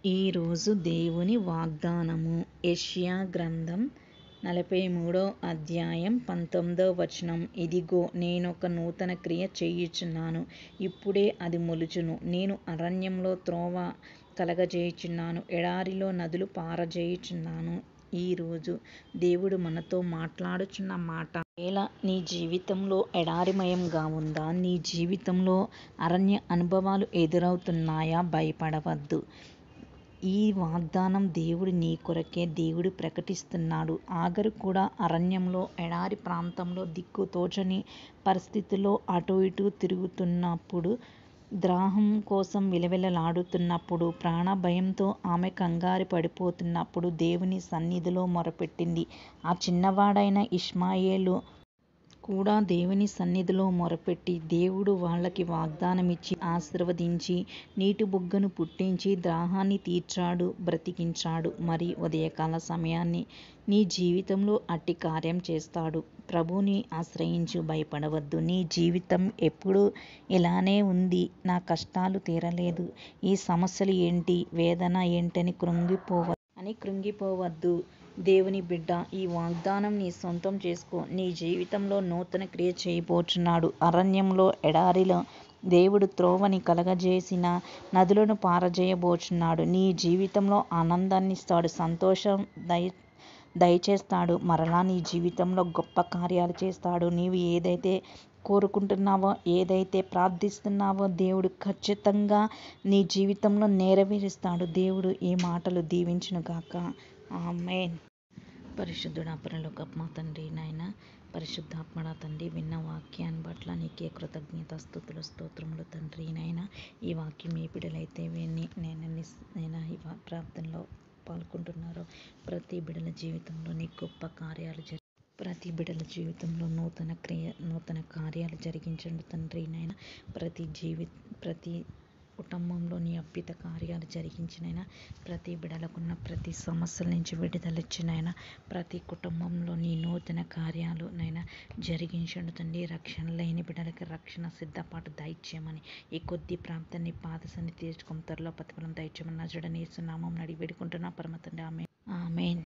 ఈరోజు దేవుని వాగ్దానము యెషయా గ్రంథం నలభై మూడో అధ్యాయం పంతొమ్మిదో వచనం ఇదిగో నేనొక నూతన క్రియ చేయుచున్నాను ఇప్పుడే అది మొలుచును నేను అరణ్యంలో త్రోవ కలగజేయుచున్నాను ఎడారిలో నదులు పారజేయుచున్నాను ఈరోజు దేవుడు మనతో మాట్లాడుచున్న మాట ఎలా నీ జీవితంలో ఎడారిమయంగా ఉందా నీ జీవితంలో అరణ్య అనుభవాలు ఎదురవుతున్నాయా భయపడవద్దు ఈ వాగ్దానం దేవుడు నీ కొరకే దేవుడు ప్రకటిస్తున్నాడు ఆగరు కూడా అరణ్యంలో ఎడారి ప్రాంతంలో దిక్కు తోచని పరిస్థితుల్లో అటు ఇటు తిరుగుతున్నప్పుడు దాహం కోసం విలవిలలాడుతున్నప్పుడు ప్రాణ భయంతో ఆమె కంగారు పడిపోతున్నప్పుడు దేవుని సన్నిధిలో మొరపెట్టింది ఆ చిన్నవాడైన ఇష్మాయేలు కూడా దేవుని సన్నిధిలో మొరపెట్టి దేవుడు వాళ్ళకి వాగ్దానమిచ్చి ఆశీర్వదించి నీటి బుగ్గను పుట్టించి దాహాన్ని తీర్చాడు బ్రతికించాడు మరి ఉదయకాల సమయాన్ని నీ జీవితంలో అట్టి కార్యం చేస్తాడు ప్రభుని ఆశ్రయించు భయపడవద్దు నీ జీవితం ఎప్పుడూ ఇలానే ఉంది నా కష్టాలు తీరలేదు ఈ సమస్యలు ఏంటి వేదన ఏంటని కృంగిపోవ అని కృంగిపోవద్దు దేవుని బిడ్డ ఈ వాగ్దానం నీ సొంతం చేసుకో నీ జీవితంలో నూతన క్రియ చేయబోచున్నాడు అరణ్యంలో ఎడారిలో దేవుడు త్రోవని కలగజేసిన నదులను పారజేయబోచున్నాడు నీ జీవితంలో ఆనందాన్ని ఇస్తాడు సంతోషం దయ దయచేస్తాడు మరలా నీ జీవితంలో గొప్ప కార్యాలు చేస్తాడు నీవు ఏదైతే కోరుకుంటున్నావో ఏదైతే ప్రార్థిస్తున్నావో దేవుడు ఖచ్చితంగా నీ జీవితంలో నెరవేరుస్తాడు దేవుడు ఈ మాటలు దీవించును గాక ఆమెన్ పరిశుద్ధుడా పరలోక మా తండ్రి నాయన పరిశుద్ధాత్మడ తండ్రి విన్న వాక్యాన్ని పట్ల నీకే కృతజ్ఞత స్థుతులు స్తోత్రములు తండ్రి నాయన ఈ వాక్యం ఏ బిడలైతే విని నేను నేను ఈ ప్రార్థనలో పాల్గొంటున్నారో ప్రతి బిడల జీవితంలో నీ గొప్ప కార్యాలు జరి ప్రతి బిడల జీవితంలో నూతన క్రియ నూతన కార్యాలు జరిగించండి తండ్రి నాయన ప్రతి జీవి ప్రతి కుటుంబంలో నీ అద్భుత కార్యాలు జరిగించినైనా ప్రతి బిడలకున్న ప్రతి సమస్యల నుంచి విడుదలచ్చినైనా ప్రతి కుటుంబంలో నీ నూతన కార్యాలు నైనా జరిగించండి తండ్రి రక్షణ లేని బిడలకి రక్షణ సిద్ధపాటు దయచేయమని ఈ కొద్ది ప్రాంతాన్ని పాదసన్ని తీర్చుకుని త్వరలో ప్రతిఫలం దయచేయమని నజడనేస్తున్నామం నడి వేడుకుంటున్నా పరమ తండ్రి ఆమె ఆమెన్